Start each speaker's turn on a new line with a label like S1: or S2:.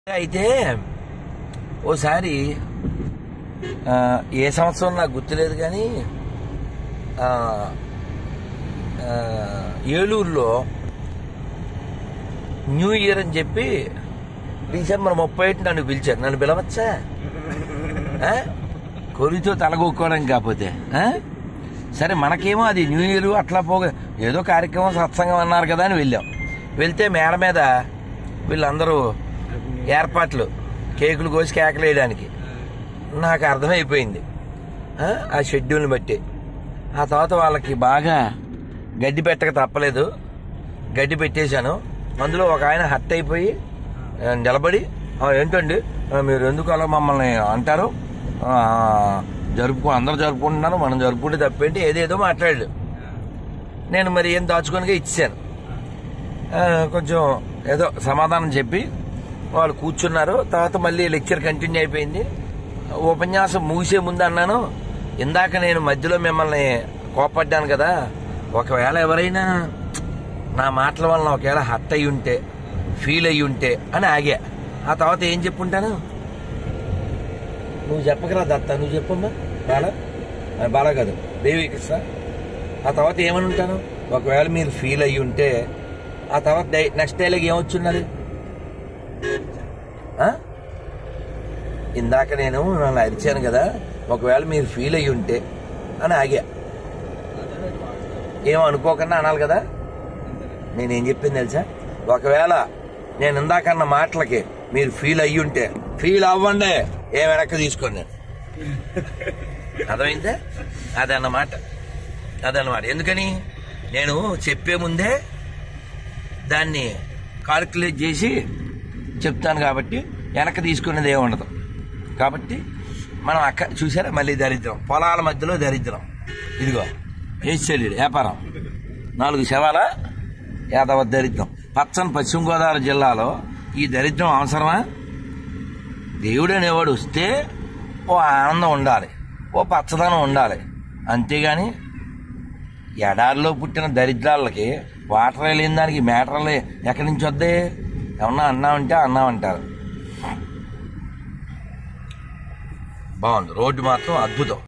S1: అయితే ఓసారి ఆ, ఏ సంవత్సరం నాకు గుర్తులేదు కానీ ఆ, ఆ, ఏలూరులో న్యూ ఇయర్ అని చెప్పి డిసెంబర్ ముప్పై ఒకటి నన్ను పిలిచారు నన్ను పిలవచ్చా ఆ? కొరితో తలగొక్కోవడం కాకపోతే ఆ? సరే మనకేమో అది న్యూ ఇయర్ అట్లా పోగా ఏదో కార్యక్రమం సత్సంగం అన్నారు కదా అని వెళ్ళాం వెళ్తే మేడ మీద వీళ్ళందరూ ఏర్పాట్లు కేకులు కోసి కేకలు వేయడానికి నాకు అర్థమైపోయింది ఆ? ఆ షెడ్యూల్ని బట్టి ఆ తర్వాత వాళ్ళకి బాగా గడ్డి పెట్టక తప్పలేదు గడ్డి పెట్టేశాను అందులో ఒక ఆయన హట్ అయిపోయి ఆ, నిలబడి "ఆ, ఏంటండి ఆ, మీరు ఎందుకు అలా మమ్మల్ని అంటారు ఆ, జరుపుకో అందరూ జరుపుకుంటున్నారు మనం జరుపుకుంటే తప్పేంటి ఏదేదో మాట్లాడాడు నేను మరి ఏం దాచుకొనిగా ఇచ్చాను ఆ, కొంచెం ఏదో సమాధానం చెప్పి వాళ్ళు కూర్చున్నారు తర్వాత మళ్ళీ లెక్చర్ కంటిన్యూ అయిపోయింది ఉపన్యాసం ముగిసే ముందు అన్నాను ఇందాక నేను మధ్యలో మిమ్మల్ని కోపడ్డాను కదా ఒకవేళ ఎవరైనా నా మాటల వలన ఒకవేళ హట్ అయి ఉంటే ఫీల్ అయ్యి ఉంటే అని ఆగా ఆ తర్వాత ఏం చెప్పుంటాను నువ్వు చెప్పకరా దత్త నువ్వు చెప్పమ్మా బాల ఆ, బాల కాదు దేవి కృష్ణ ఆ తర్వాత ఏమని ఉంటాను ఒకవేళ మీరు ఫీల్ అయ్యి ఉంటే ఆ తర్వాత డై- నెక్స్ట్ డైలాగ్ ఏమొచ్చున్నది ఆ? ఇందాక నేను నన్ను అరిచాను కదా ఒకవేళ మీరు ఫీల్ అయ్యి ఉంటే అని ఆగా ఏం అనుకోకుండా అనాలి కదా నేనేం చెప్పింది తెలుసా ఒకవేళ నేను ఇందాకన్న మాటలకి మీరు ఫీల్ అయ్యి ఉంటే ఫీల్ అవ్వండి ఏ వెనక్కి తీసుకోండి నేను అర్థమైందా అదన్నమాట అదన్నమాట ఎందుకని నేను చెప్పే ముందే దాన్ని కాల్కులేట్ చేసి చెప్తాను కాబట్టి వెనక్కి తీసుకునేది ఏమి ఉండదు కాబట్టి మనం అక్క చూసారా మళ్ళీ దరిద్రం పొలాల మధ్యలో దరిద్రం ఇదిగో వేసాడు వ్యాపారం నాలుగు శవాల యాదవ దరిద్రం పచ్చని పశ్చిమ గోదావరి జిల్లాలో ఈ దరిద్రం అవసరమా దేవుడు అనేవాడు వస్తే ఓ ఆనందం ఉండాలి ఓ పచ్చదనం ఉండాలి అంతేగాని ఎడారిలో పుట్టిన దరిద్రాలకి వాటర్ లేని దానికి మేటర్లు ఎక్కడి నుంచి వద్దే ఏమన్నా అన్నామంటే అన్నామంటారు బాగుంది రోడ్డు మాత్రం అద్భుతం